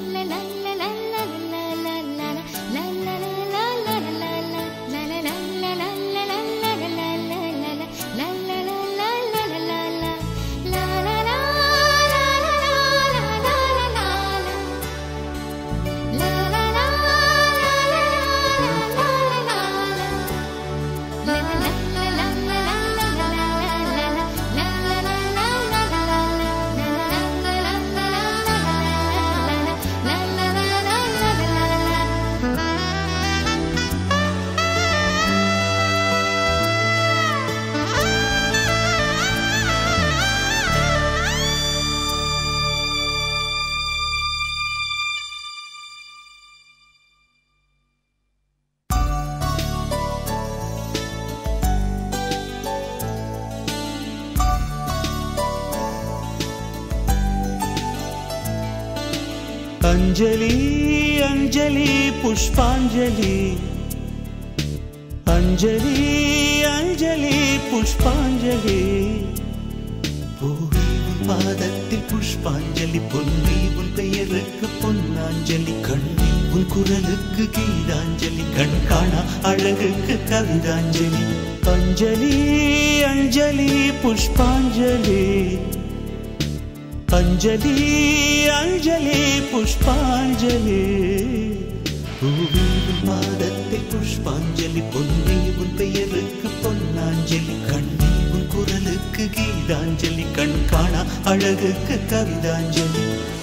அஞ்சலி அஞ்சலி புஷ்பாஞ்சலி அஞ்சலி அஞ்சலி புஷ்பாஞ்சலி பூவி உன் பாதத்தில் புஷ்பாஞ்சலி பொன்னி உன் பெயருக்கு பொன்னாஞ்சலி கண்ணி உன் குரலுக்கு கீதாஞ்சலி கண் காணா அழகுக்கு கவிதாஞ்சலி அஞ்சலி அஞ்சலி புஷ்பாஞ்சலி அஞ்சலி அஞ்சலி புஷ்பாஞ்சலி பூவின் பாதத்தில் புஷ்பாஞ்சலி பொன்னி உன் பெயருக்கு பொன்னாஞ்சலி கண்ணி உன் குரலுக்கு கீதாஞ்சலி கண் காணா அழகுக்கு கவிதாஞ்சலி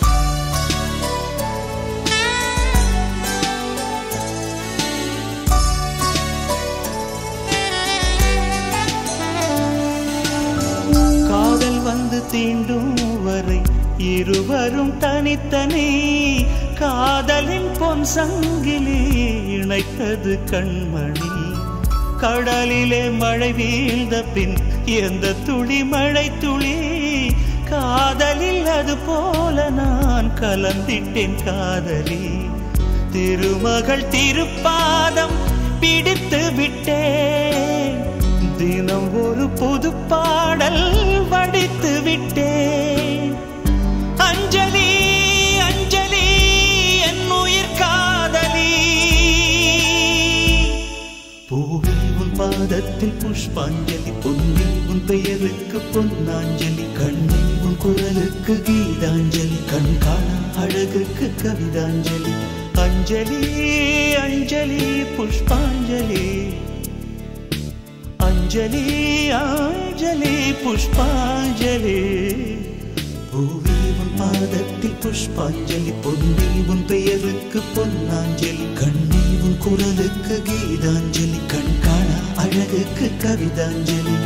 காதல் வந்து தீண்டும் வரை இருவரும் தனித்தனி காதலின் பொன் சங்கிலி இணைத்தது கண்மணி கடலிலே மழை வீழ்ந்த பின் எந்த துளி மழை துளி காதலில் அது போல நான் கலந்திட்டேன் காதலி திருமகள் திருப்பாதம் பிடித்து விட்டேன் தினம் ஒரு புது பாடல் வடித்து விட்டேன் அஞ்சலி அஞ்சலி என் உயிர் காதலி பூவி உன் பாதத்தில் புஷ்பாஞ்சலி பொன்னி உன் பெயருக்கு பொன்னாஞ்சலி கண்ணி உன் குரலுக்கு கீதாஞ்சலி கண் காணா அழகுக்கு கவிதாஞ்சலி அஞ்சலி அஞ்சலி புஷ்பாஞ்சலி அஞ்சலி அஞ்சலி புஷ்பாஞ்சலி பூவி உன் பாதத்தில் புஷ்பாஞ்சலி பொன்னி உன் பெயருக்கு பொன்னாஞ்சலி கண்ணி உன் குரலுக்கு கீதாஞ்சலி கண் காணா அழகுக்கு கவிதாஞ்சலி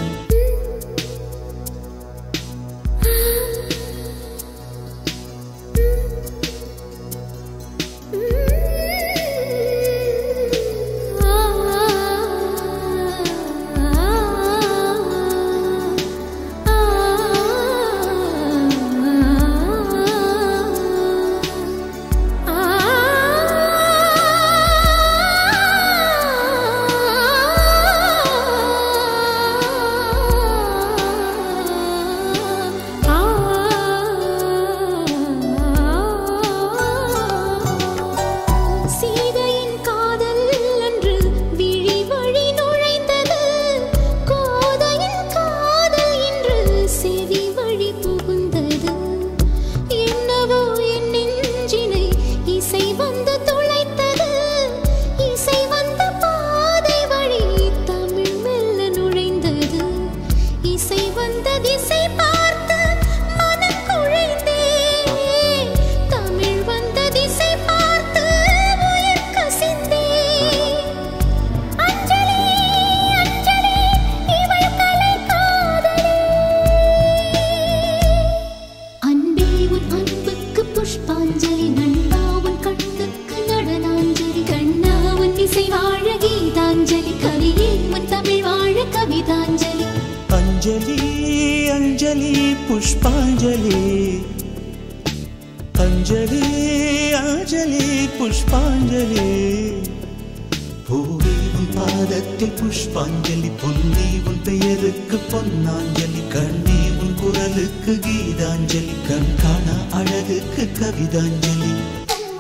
சீதையின் காதல் அன்று விழி வழி நுழைந்தது கோதையின் காதல் இன்று செவி வழி புகுந்தது என்னவோ என் நெஞ்சினை இசை வந்து துளைத்தது இசை வந்த பாதை வழி தமிழ் மெல்ல நுழைந்தது இசை வந்த திசை பார்த்து மனம் குழைந்தேன் தமிழ் வந்த திசை பார்த்து உயிர் கசிந்தேன் அஞ்சலி அஞ்சலி இவள் கலை காதலி அன்பே உன் அன்புக்கு புஷ்பாஞ்சலி நண்பா உன் கண்ணுக்கு நடனாஞ்சலி கண்ணா உன் இசை வாழ கீதாஞ்சலி கவியே உன் தமிழ் வாழ கவிதாஞ்சலி அஞ்சலி அஞ்சலி புஷ்பாஞ்சலி அஞ்சலி அஞ்சலி புஷ்பாஞ்சலி பூவி உன் பாதத்தில் புஷ்பாஞ்சலி பொன்னி உன் பெயருக்கு பொன்னாஞ்சலி கண்ணி உன் குரலுக்கு கீதாஞ்சலி கண் காணா அழகுக்கு கவிதாஞ்சலி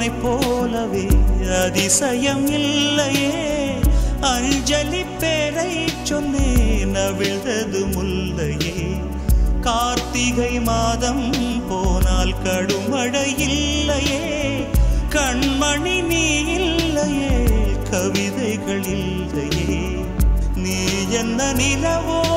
உன்னை போலவே அதிசயம் இல்லையே அஞ்சலி பேரை சொன்னேன் அவிழ்ந்தது முல்லையே கார்த்திகை மாதம் போனால் கடுமழை இல்லையே கண்மணி நீ இல்லையே கவிதைகள் இல்லையே நீ என்ன நிலவோ